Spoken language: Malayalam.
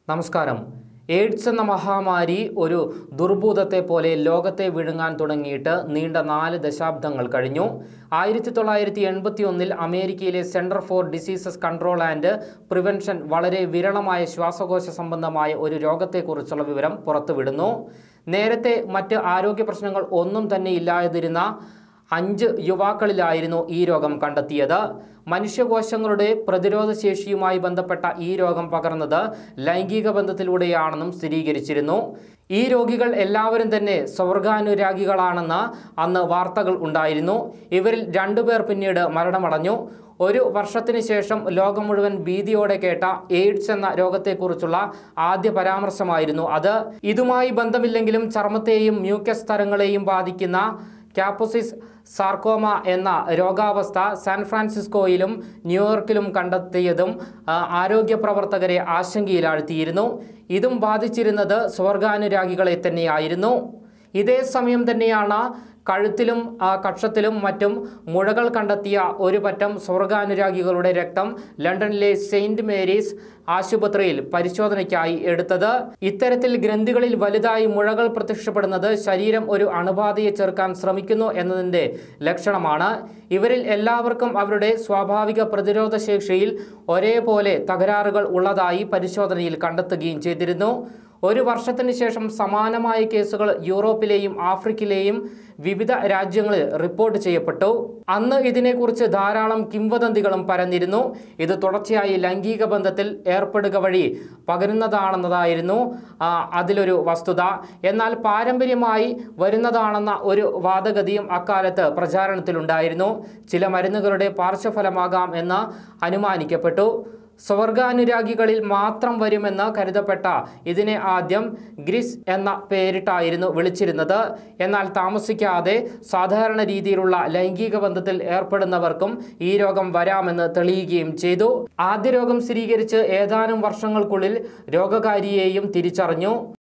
നമസ്കാരം എയ്ഡ്സ് എന്ന മഹാമാരി ഒരു ദുർഭൂതത്തെ പോലെ ലോകത്തെ വിഴുങ്ങാൻ തുടങ്ങിയിട്ട് നീണ്ട നാല് ദശാബ്ദങ്ങൾ കഴിഞ്ഞു ആയിരത്തി തൊള്ളായിരത്തി എൺപത്തി ഒന്നിൽ അമേരിക്കയിലെ center for diseases control and prevention വളരെ വിരളമായ ശ്വാസകോശ സംബന്ധമായ ഒരു രോഗത്തെക്കുറിച്ചുള്ള വിവരം പുറത്തുവിടുന്നു നേരത്തെ മറ്റ് ആരോഗ്യ പ്രശ്നങ്ങൾ ഒന്നും തന്നെ ഇല്ലാതിരുന്ന അഞ്ച് യുവാക്കളിലായിരുന്നു ഈ രോഗം കണ്ടെത്തിയത് മനുഷ്യകോശങ്ങളുടെ പ്രതിരോധ ശേഷിയുമായി ബന്ധപ്പെട്ട ഈ രോഗം പകർന്നത് ലൈംഗിക ബന്ധത്തിലൂടെയാണെന്നും സ്ഥിരീകരിച്ചിരുന്നു ഈ രോഗികൾ എല്ലാവരും തന്നെ സ്വർഗാനുരാഗികളാണെന്ന് അന്ന് വാർത്തകൾ ഉണ്ടായിരുന്നു ഇവരിൽ രണ്ടുപേർ പിന്നീട് മരണമടഞ്ഞു ഒരു വർഷത്തിന് ശേഷം ലോകം മുഴുവൻ ഭീതിയോടെ കേട്ട എയ്ഡ്സ് എന്ന രോഗത്തെക്കുറിച്ചുള്ള ആദ്യ പരാമർശമായിരുന്നു അത് ഇതുമായി ബന്ധമില്ലെങ്കിലും ചർമ്മത്തെയും മ്യൂക്കസ് തരങ്ങളെയും ബാധിക്കുന്ന ക്യാപ്പോസിസ് സാർക്കോമ എന്ന രോഗാവസ്ഥ സാൻ ഫ്രാൻസിസ്കോയിലും ന്യൂയോർക്കിലും കണ്ടെത്തിയതും ആ, ആരോഗ്യ പ്രവർത്തകരെ ആശങ്കയിലാഴ്ത്തിയിരുന്നു ഇതും ബാധിച്ചിരുന്നത് സ്വർഗാനുരാഗികളെ തന്നെയായിരുന്നു ഇതേ സമയം തന്നെയാണ് കഴുത്തിലും ആ, കക്ഷത്തിലും മറ്റും മുഴകൾ കണ്ടെത്തിയ ഒരു പറ്റം സ്വർഗാനുരാഗികളുടെ രക്തം ലണ്ടനിലെ സെയിൻറ് മേരീസ് ആശുപത്രിയിൽ പരിശോധനയ്ക്കായി എടുത്തത് ഇത്തരത്തിൽ ഗ്രന്ഥികളിൽ വലുതായി മുഴകൾ പ്രത്യക്ഷപ്പെടുന്നത് ശരീരം ഒരു അണുബാധയെ ചെറുക്കാൻ ശ്രമിക്കുന്നു എന്നതിൻ്റെ ലക്ഷണമാണ് ഇവരിൽ എല്ലാവർക്കും അവരുടെ സ്വാഭാവിക പ്രതിരോധ ശേഷിയിൽ ഒരേപോലെ തകരാറുകൾ ഉള്ളതായി പരിശോധനയിൽ കണ്ടെത്തുകയും ചെയ്തിരുന്നു ഒരു വർഷത്തിന് ശേഷം സമാനമായ കേസുകൾ യൂറോപ്പിലെയും ആഫ്രിക്കയിലെയും വിവിധ രാജ്യങ്ങളിൽ റിപ്പോർട്ട് ചെയ്യപ്പെട്ടു അന്ന് ഇതിനെക്കുറിച്ച് ധാരാളം കിംവദന്തികളും പരന്നിരുന്നു ഇത് തുടർച്ചയായി ലൈംഗിക ബന്ധത്തിൽ ഏർപ്പെടുക വഴി പകരുന്നതാണെന്നതായിരുന്നു ആ, അതിലൊരു വസ്തുത എന്നാൽ പാരമ്പര്യമായി വരുന്നതാണെന്ന ഒരു വാദഗതിയും അക്കാലത്ത് പ്രചാരണത്തിലുണ്ടായിരുന്നു ചില മരുന്നുകളുടെ പാർശ്വഫലമാകാം എന്ന് അനുമാനിക്കപ്പെട്ടു സ്വർഗാനുരാഗികളിൽ മാത്രം വരുമെന്ന് കരുതപ്പെട്ട ഇതിനെ ആദ്യം ഗ്രിസ് എന്ന പേരിട്ടായിരുന്നു വിളിച്ചിരുന്നത് എന്നാൽ താമസിക്കാതെ സാധാരണ രീതിയിലുള്ള ലൈംഗിക ബന്ധത്തിൽ ഏർപ്പെടുന്നവർക്കും ഈ രോഗം വരാമെന്ന് തെളിയുകയും ചെയ്തു ആദ്യ രോഗം സ്ഥിരീകരിച്ച് ഏതാനും വർഷങ്ങൾക്കുള്ളിൽ രോഗകാരിയെയും തിരിച്ചറിഞ്ഞു